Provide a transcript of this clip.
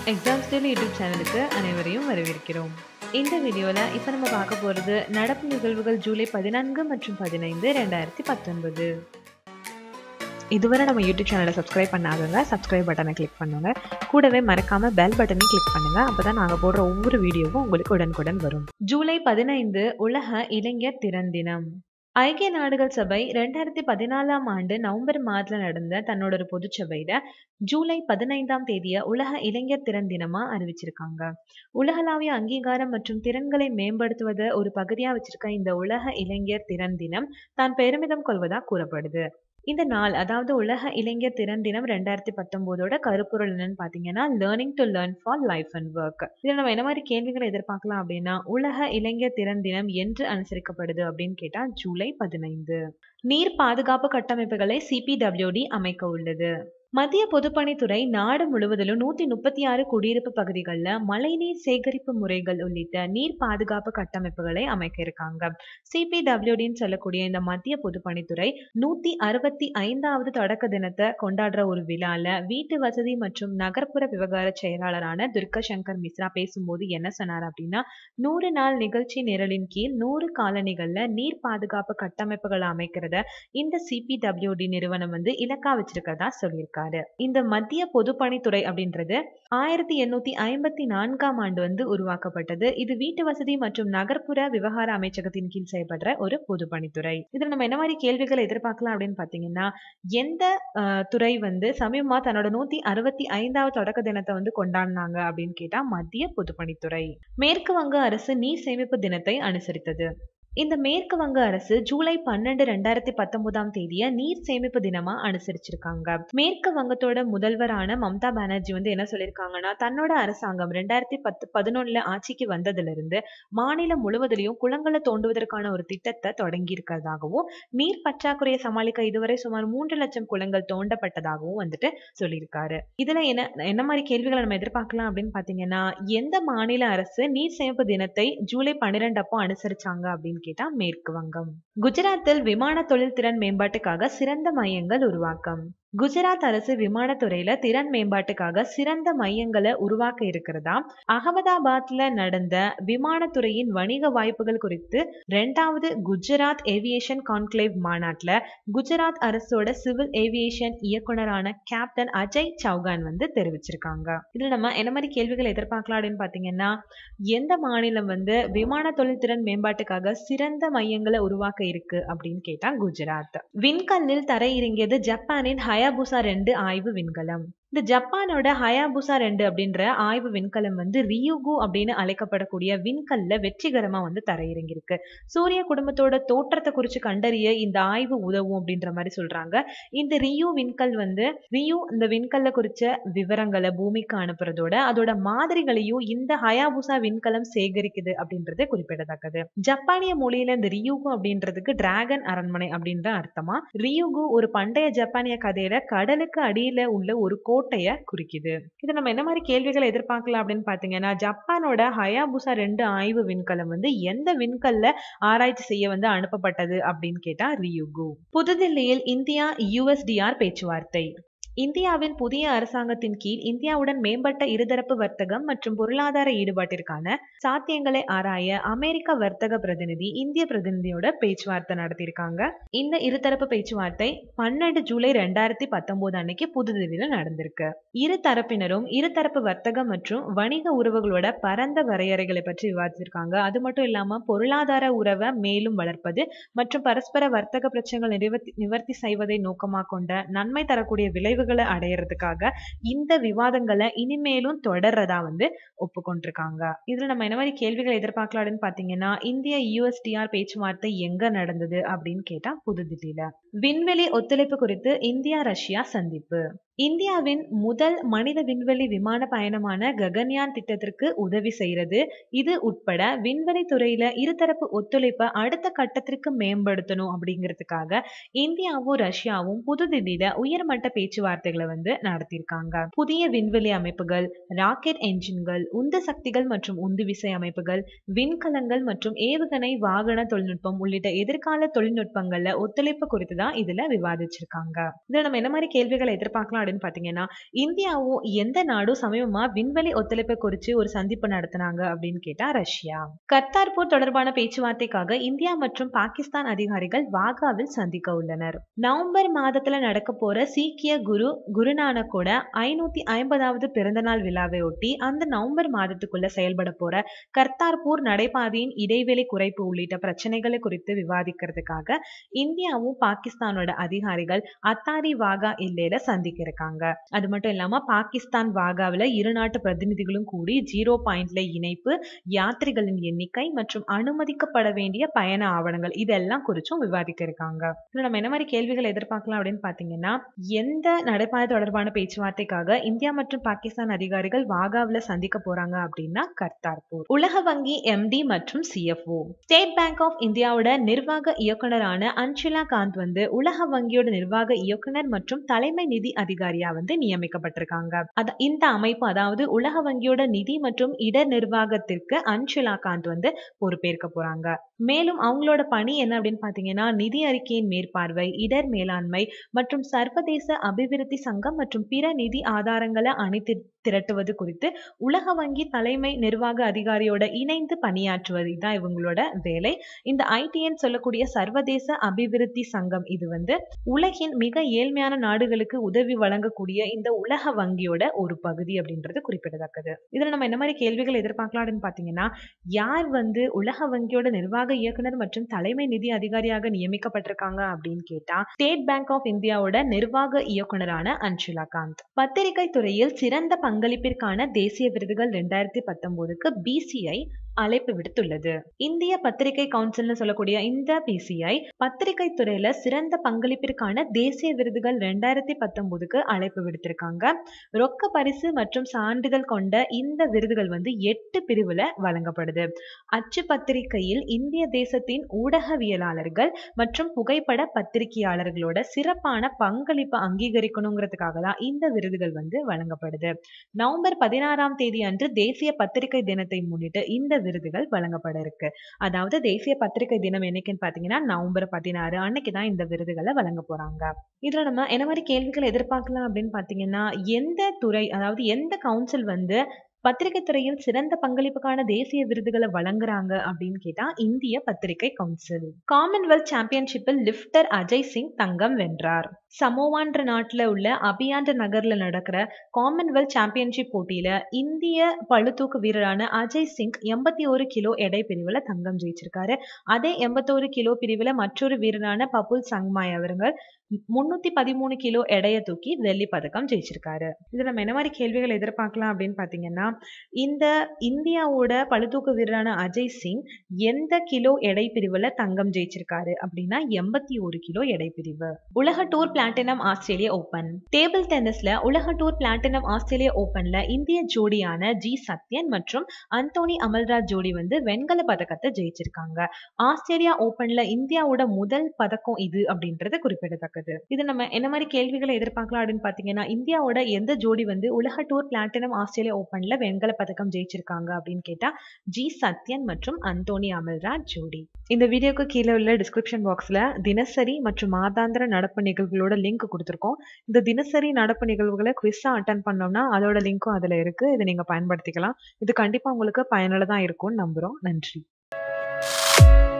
exam still YouTube சேனலுக்கு அனைவரையும் வரவேற்கிறோம் இந்த வீடியோவில் இப்போ நம்ம பார்க்க போகிறது நடப்பு நிகழ்வுகள் ஜூலை பதினான்கு மற்றும் பதினைந்து ரெண்டாயிரத்தி பத்தொன்பது இதுவரை நம்ம யூடியூப் சேனலை சப்ஸ்கிரைப் பண்ணாதவங்க சப்ஸ்கிரைப் பட்டனை கிளிக் பண்ணுங்க கூடவே மறக்காம பெல் பட்டனையும் கிளிக் பண்ணுங்க அப்பதான் நாங்க போடுற ஒவ்வொரு வீடியோவும் உங்களுக்கு உடனுக்குடன் வரும் ஜூலை பதினைந்து உலக இளைஞர் திறன் தினம் ஐக்கிய நாடுகள் சபை ரெண்டாயிரத்தி பதினாலாம் ஆண்டு நவம்பர் மாதத்துல நடந்த தன்னோட ஒரு பொதுச்சபையில ஜூலை பதினைந்தாம் தேதிய உலக இளைஞர் திறன் தினமா அறிவிச்சிருக்காங்க உலகளாவிய அங்கீகாரம் மற்றும் திறன்களை மேம்படுத்துவதை ஒரு பகுதியா வச்சிருக்க இந்த உலக இளைஞர் திறன் தினம் தான் பெருமிதம் கொள்வதா கூறப்படுது இந்த நாள் அதாவது உலக இளைஞர் திறன் தினம் ரெண்டாயிரத்தி பத்தொன்பதோட கருப்பொருள் என்னன்னு பாத்தீங்கன்னா learning to learn for life and work இதுல நம்ம என்ன மாதிரி கேள்விகளை எதிர்பார்க்கலாம் அப்படின்னா உலக இளைஞர் திறன் தினம் என்று அனுசரிக்கப்படுது அப்படின்னு கேட்டா ஜூலை பதினைந்து நீர் பாதுகாப்பு கட்டமைப்புகளை சிபிடபிள்யூடி அமைக்க உள்ளது மத்திய பொதுப்பணித்துறை நாடு முழுவதிலும் நூத்தி முப்பத்தி ஆறு குடியிருப்பு பகுதிகளில் மழைநீர் சேகரிப்பு முறைகள் உள்ளிட்ட நீர் பாதுகாப்பு கட்டமைப்புகளை அமைக்க இருக்காங்க சிபிடபிள்யூடின்னு சொல்லக்கூடிய இந்த மத்திய பொதுப்பணித்துறை நூத்தி அறுபத்தி ஐந்தாவது தொடக்க தினத்தை கொண்டாடுற ஒரு விழால வீட்டு வசதி மற்றும் நகர்ப்புற விவகார செயலாளரான துர்கா சங்கர் மிஸ்ரா பேசும்போது என்ன சொன்னார் அப்படின்னா நூறு நாள் நிகழ்ச்சி நிரலின் கீழ் நூறு காலனிகள்ல நீர் பாதுகாப்பு கட்டமைப்புகளை அமைக்கிறத இந்த சிபிடபிள்யூடி நிறுவனம் வந்து இலக்கா வச்சிருக்கதா சொல்லியிருக்காரு இந்த மத்திய பொதுப்பணித்துறை அப்படின்றது ஆயிரத்தி எண்ணூத்தி ஐம்பத்தி நான்காம் ஆண்டு வந்து உருவாக்கப்பட்டது இது வீட்டு வசதி மற்றும் நகர்ப்புற விவகார அமைச்சகத்தின் கீழ் செயல்படுற ஒரு பொதுப்பணித்துறை இதுல நம்ம என்ன மாதிரி கேள்விகளை எதிர்பார்க்கலாம் அப்படின்னு பாத்தீங்கன்னா எந்த துறை வந்து சமீபமா தன்னோட நூத்தி அறுபத்தி ஐந்தாவது தொடக்க தினத்தை வந்து கொண்டாடினாங்க அப்படின்னு கேட்டா மத்திய பொதுப்பணித்துறை மேற்கு வங்க அரசு நீர் சேமிப்பு தினத்தை அனுசரித்தது இந்த மேற்கு வங்க அரசு ஜூலை பன்னெண்டு ரெண்டாயிரத்தி பத்தொன்பதாம் தேதிய நீர் சேமிப்பு தினமா அனுசரிச்சிருக்காங்க மேற்கு வங்கத்தோட முதல்வரான மம்தா பானர்ஜி வந்து என்ன சொல்லியிருக்காங்கன்னா தன்னோட அரசாங்கம் ரெண்டாயிரத்தி பத்து பதினொன்னுல ஆட்சிக்கு வந்ததுல இருந்து மாநிலம் முழுவதிலையும் குளங்களை தோண்டுவதற்கான ஒரு திட்டத்தை தொடங்கி இருக்கிறதாகவும் நீர் பற்றாக்குறையை சமாளிக்க இதுவரை சுமார் மூன்று லட்சம் குளங்கள் தோண்டப்பட்டதாகவும் வந்துட்டு சொல்லியிருக்காரு இதுல என்ன என்ன மாதிரி கேள்விகளை நம்ம எதிர்பார்க்கலாம் அப்படின்னு பாத்தீங்கன்னா எந்த மாநில அரசு நீர் சேமிப்பு தினத்தை ஜூலை பன்னிரெண்டு அப்போ அனுசரிச்சாங்க அப்படின்னு கேட்டா மேற்கு வங்கம் குஜராத்தில் விமான தொழில் திறன் மேம்பாட்டுக்காக சிறந்த மையங்கள் உருவாக்கம் குஜராத் அரசு விமானத்துறையில திறன் மேம்பாட்டுக்காக சிறந்த மையங்களை உருவாக்க இருக்கிறதா அகமதாபாத்ல நடந்த விமானத்துறையின் வணிக வாய்ப்புகள் குறித்து ரெண்டாவது குஜராத் ஏவியேஷன் கான்க்ளேவ் மாநாட்டுல குஜராத் அரசோட சிவில் ஏவியேஷன் இயக்குனரான கேப்டன் அஜய் சௌகான் வந்து தெரிவிச்சிருக்காங்க இதுல நம்ம என்ன மாதிரி கேள்விகள் எதிர்பார்க்கலாம் அப்படின்னு பாத்தீங்கன்னா எந்த மாநிலம் வந்து விமான தொழில் திறன் மேம்பாட்டுக்காக சிறந்த மையங்களை உருவாக்க இருக்கு அப்படின்னு கேட்டா குஜராத் விண்கல்லில் தரையிறங்கியது ஜப்பானின் ஹயாபுசா ரெண்டு ஆய்வு விண்கலம் இந்த ஜப்பானோட ஹயாபுசா ரெண்டு அப்படின்ற ஆய்வு விண்கலம் வந்து ரியூகு அப்படின்னு அழைக்கப்படக்கூடிய விண்கல்ல வெற்றிகரமா வந்து தரையிறங்கியிருக்கு சூரிய குடும்பத்தோட தோற்றத்தை குறித்து கண்டறிய இந்த ஆய்வு உதவும் அப்படின்ற மாதிரி சொல்றாங்க இந்த ரியூ விண்கல் வந்து ரியூ இந்த விண்கல்ல குறிச்ச விவரங்களை பூமிக்கு அனுப்புறதோட அதோட மாதிரிகளையும் இந்த ஹயாபுசா விண்கலம் சேகரிக்குது அப்படின்றது குறிப்பிடத்தக்கது ஜப்பானிய மொழியில இந்த ரியூகு அப்படின்றதுக்கு டிராகன் அரண்மனை அப்படின்ற அர்த்தமா ரியூகு ஒரு பண்டைய ஜப்பானிய கதையில கடலுக்கு அடியில உள்ள ஒரு கோட்டைய குறிக்குது இது நம்ம என்ன மாதிரி கேள்விகளை எதிர்பார்க்கலாம் அப்படின்னு பாத்தீங்கன்னா ஜப்பானோட ஹயாபுசா ரெண்டு ஆய்வு விண்கலம் வந்து எந்த விண்கல்ல ஆராய்ச்சி செய்ய வந்து அனுப்பப்பட்டது அப்படின்னு கேட்டா ரியுகு புதுதில்லியில் இந்தியா யுஎஸ்டிஆர் பேச்சுவார்த்தை இந்தியாவின் புதிய அரசாங்கத்தின் கீழ் இந்தியாவுடன் மேம்பட்ட இருதரப்பு வர்த்தகம் மற்றும் பொருளாதார ஈடுபாட்டிற்கான சாத்தியங்களை ஆராய அமெரிக்க வர்த்தக பிரதிநிதி இந்திய பிரதிநிதியோட பேச்சுவார்த்தை நடத்தியிருக்காங்க இந்த இருதரப்பு பேச்சுவார்த்தை பன்னெண்டு ஜூலை ரெண்டாயிரத்தி பத்தொன்பது அன்னைக்கு புதுதில்லியில நடந்திருக்கு இரு தரப்பினரும் இருதரப்பு வர்த்தகம் மற்றும் வணிக உறவுகளோட பரந்த வரையறைகளை பற்றி விவாதிச்சிருக்காங்க அது மட்டும் இல்லாம பொருளாதார உறவை மேலும் வளர்ப்பது மற்றும் பரஸ்பர வர்த்தக பிரச்சனைகள் நிவர்த்தி நிவர்த்தி செய்வதை நோக்கமாக கொண்ட நன்மை தரக்கூடிய விளைவு முடிவுகளை அடையிறதுக்காக இந்த விவாதங்களை இனிமேலும் தொடர்றதா வந்து ஒப்புக்கொண்டிருக்காங்க இதுல நம்ம என்ன மாதிரி கேள்விகள் எதிர்பார்க்கலாம்னு பாத்தீங்கன்னா இந்திய யூஎஸ்டிஆர் பேச்சுவார்த்தை எங்க நடந்தது அப்படின்னு கேட்டா புதுதில்லியில விண்வெளி ஒத்துழைப்பு குறித்து இந்தியா ரஷ்யா சந்திப்பு இந்தியாவின் முதல் மனித விண்வெளி விமான பயணமான ககன்யான் திட்டத்திற்கு உதவி செய்யறது இது உட்பட விண்வெளி துறையில இருதரப்பு ஒத்துழைப்பை அடுத்த கட்டத்திற்கு மேம்படுத்தணும் அப்படிங்கிறதுக்காக இந்தியாவும் ரஷ்யாவும் புதுதில்லியில உயர்மட்ட பேச்சுவார்த்தைகளை வந்து நடத்தியிருக்காங்க புதிய விண்வெளி அமைப்புகள் ராக்கெட் என்ஜின்கள் உந்து சக்திகள் மற்றும் உந்து விசை அமைப்புகள் விண்கலங்கள் மற்றும் ஏவுகணை வாகன தொழில்நுட்பம் உள்ளிட்ட எதிர்கால தொழில்நுட்பங்கள்ல ஒத்துழைப்பு குறித்து தான் இதுல விவாதிச்சிருக்காங்க இதுல நம்ம என்ன மாதிரி கேள்விகளை எதிர்பார்க்கலாம் அப்படின்னு பார்த்தீங்கன்னா இந்தியாவும் எந்த நாடும் சமீபமா விண்வெளி ஒத்துழைப்பை குறித்து ஒரு சந்திப்பு நடத்தினாங்க அப்படின்னு கேட்டா ரஷ்யா கர்த்தார்பூர் தொடர்பான பேச்சுவார்த்தைக்காக இந்தியா மற்றும் பாகிஸ்தான் அதிகாரிகள் வாகாவில் சந்திக்க உள்ளனர் நவம்பர் மாதத்துல நடக்க போற சீக்கிய குரு குருநானக்கோட ஐநூத்தி ஐம்பதாவது பிறந்தநாள் விழாவை ஒட்டி அந்த நவம்பர் மாதத்துக்குள்ள செயல்பட போற கர்த்தார்பூர் நடைபாதையின் இடைவெளி குறைப்பு உள்ளிட்ட பிரச்சனைகளை குறித்து விவாதிக்கிறதுக்காக இந்தியாவும் பாகிஸ்தானோட அதிகாரிகள் அத்தாரி வாகா எல்லையில சந்திக்க இருக்காங்க அது மட்டும் இல்லாம பாகிஸ்தான் வாகாவில் இரு நாட்டு பிரதிநிதிகளும் கூடி ஜீரோ பாயிண்ட்ல இணைப்பு யாத்திரிகளின் எண்ணிக்கை மற்றும் அனுமதிக்கப்பட வேண்டிய பயண ஆவணங்கள் இதெல்லாம் குறிச்சும் விவாதிக்க இருக்காங்க இதுல நம்ம என்ன மாதிரி கேள்விகள் எதிர்பார்க்கலாம் அப்படின்னு பாத்தீங்கன்னா எந்த நடைபாதை தொடர்பான பேச்சுவார்த்தைக்காக இந்தியா மற்றும் பாகிஸ்தான் அதிகாரிகள் வாகாவில் சந்திக்க போறாங்க அப்படின்னா கர்த்தார்பூர் உலக வங்கி எம்டி மற்றும் சிஎஃப்ஓ ஸ்டேட் பேங்க் ஆஃப் இந்தியாவோட நிர்வாக இயக்குனரான அன்ஷிலா காந்த் வந்து உலக வங்கியோட நிர்வாக இயக்குனர் மற்றும் தலைமை நிதி அதிகாரியா வந்து நியமிக்கப்பட்டிருக்காங்க அத இந்த அமைப்பு அதாவது உலக வங்கியோட நிதி மற்றும் இடர் நிர்வாகத்திற்கு அன்ஷிலா காந்த் வந்து பொறுப்பேற்க போறாங்க மேலும் அவங்களோட பணி என்ன அப்படின்னு பாத்தீங்கன்னா நிதி அறிக்கையின் மேற்பார்வை இடர் மேலாண்மை மற்றும் சர்வதேச அபிவிருத்தி சங்கம் மற்றும் பிற நிதி ஆதாரங்களை அணித்து திரட்டுவது குறித்து உலக வங்கி தலைமை நிர்வாக அதிகாரியோட இணைந்து பணியாற்றுவது இதுதான் இவங்களோட வேலை இந்த ஐடிஎன் சொல்லக்கூடிய சர்வதேச அபிவிருத்தி சங்கம் இது வந்து உலகின் மிக ஏழ்மையான நாடுகளுக்கு உதவி வழங்கக்கூடிய இந்த உலக வங்கியோட ஒரு பகுதி அப்படின்றது குறிப்பிடத்தக்கது இதுல நம்ம என்ன மாதிரி கேள்விகள் எதிர்பார்க்கலாம் அப்படின்னு பாத்தீங்கன்னா யார் வந்து உலக வங்கியோட நிர்வாக இயக்குனர் மற்றும் தலைமை நிதி அதிகாரியாக நியமிக்கப்பட்டிருக்காங்க அப்படின்னு கேட்டா ஸ்டேட் பேங்க் ஆஃப் இந்தியாவோட நிர்வாக இயக்குனரான அன்ஷுலா காந்த் பத்திரிகை துறையில் சிறந்த பங்களிப்பிற்கான தேசிய விருதுகள் ரெண்டாயிரத்தி பத்தொன்பதுக்கு பிசிஐ அழைப்பு விடுத்துள்ளது இந்திய பத்திரிகை கவுன்சில்னு சொல்லக்கூடிய இந்த பிசிஐ பத்திரிகை துறையில சிறந்த பங்களிப்பிற்கான தேசிய விருதுகள் ரெண்டாயிரத்தி பத்தொன்பதுக்கு அழைப்பு விடுத்திருக்காங்க ரொக்க பரிசு மற்றும் சான்றிதழ் கொண்ட இந்த விருதுகள் வந்து எட்டு பிரிவுல வழங்கப்படுது அச்சு பத்திரிகையில் இந்திய தேசத்தின் ஊடகவியலாளர்கள் மற்றும் புகைப்பட பத்திரிகையாளர்களோட சிறப்பான பங்களிப்பை அங்கீகரிக்கணுங்கிறதுக்காக தான் இந்த விருதுகள் வந்து வழங்கப்படுது நவம்பர் பதினாறாம் தேதி அன்று தேசிய பத்திரிகை தினத்தை முன்னிட்டு இந்த விருதுகள் வழங்கப்பட இருக்கு அதாவது தேசிய பத்திரிகை தினம் என்னைக்குன்னு பாத்தீங்கன்னா நவம்பர் பதினாறு அன்னைக்கு தான் இந்த விருதுகளை வழங்க போறாங்க இதுல நம்ம என்ன மாதிரி கேள்விகள் எதிர்பார்க்கலாம் அப்படின்னு பாத்தீங்கன்னா எந்த துறை அதாவது எந்த கவுன்சில் வந்து பத்திரிகை துறையில் சிறந்த பங்களிப்புக்கான தேசிய விருதுகளை வழங்குறாங்க அப்படின்னு கேட்டா இந்திய பத்திரிகை கவுன்சில் காமன்வெல்த் சாம்பியன்ஷிப்பில் லிப்டர் அஜய் சிங் தங்கம் வென்றார் சமோவான்ற நாட்டுல உள்ள அபியாண்ட் நகர்ல நடக்கிற காமன்வெல்த் சாம்பியன்ஷிப் போட்டியில இந்திய பளுதூக்கு வீரரான அஜய் சிங் எண்பத்தி ஒரு கிலோ எடை பிரிவுல தங்கம் ஜெயிச்சிருக்காரு அதே எண்பத்தோரு கிலோ பிரிவுல மற்றொரு வீரரான பபுல் சங்மாய் அவர்கள் முன்னூத்தி பதிமூணு கிலோ எடையை தூக்கி வெள்ளி பதக்கம் ஜெயிச்சிருக்காரு இது நம்ம என்ன மாதிரி கேள்விகள் எதிர்பார்க்கலாம் அப்படின்னு பாத்தீங்கன்னா இந்த இந்தியாவோட பளுதூக்கு வீரரான அஜய் சிங் எந்த கிலோ எடை பிரிவுல தங்கம் ஜெயிச்சிருக்காரு அப்படின்னா எண்பத்தி ஒரு கிலோ எடை பிரிவு உலக tour platinum Australia open table டென்னிஸ்ல உலக டூர் பிளாட்டினம் ஆஸ்திரேலியா ஓபன்ல இந்திய ஜோடியான ஜி சத்யன் மற்றும் அந்தோனி அமல்ராஜ் ஜோடி வந்து வெண்கல பதக்கத்தை ஜெயிச்சிருக்காங்க ஆஸ்திரேலியா ஓபன்ல இந்தியாவோட முதல் பதக்கம் இது அப்படின்றது குறிப்பிடத்தக்கது இது நம்ம என்ன மாதிரி கேள்விகளை எதிர்பார்க்கலாம் அப்படின்னு பாத்தீங்கன்னா இந்தியாவோட எந்த ஜோடி வந்து உலக டூர் பிளாட்டினம் ஆஸ்திரேலியா ஓபன்ல வெண்கல பதக்கம் ஜெயிச்சிருக்காங்க அப்படின்னு கேட்டா ஜி சத்யன் மற்றும் அந்தோனி அமல்ராஜ் ஜோடி இந்த வீடியோக்கு கீழே உள்ள டிஸ்கிரிப்ஷன் பாக்ஸ்ல தினசரி மற்றும் மாதாந்திர நடப்பு நிகழ்வுகளோட லிங்க் கொடுத்துருக்கோம் இந்த தினசரி நடப்பு நிகழ்வுகளை குவிஸா அட்டன் பண்ணோம்னா அதோட லிங்க்கும் அதுல இருக்கு இதை நீங்க பயன்படுத்திக்கலாம் இது கண்டிப்பா உங்களுக்கு பயனுள்ளதா இருக்கும்னு நம்புறோம் நன்றி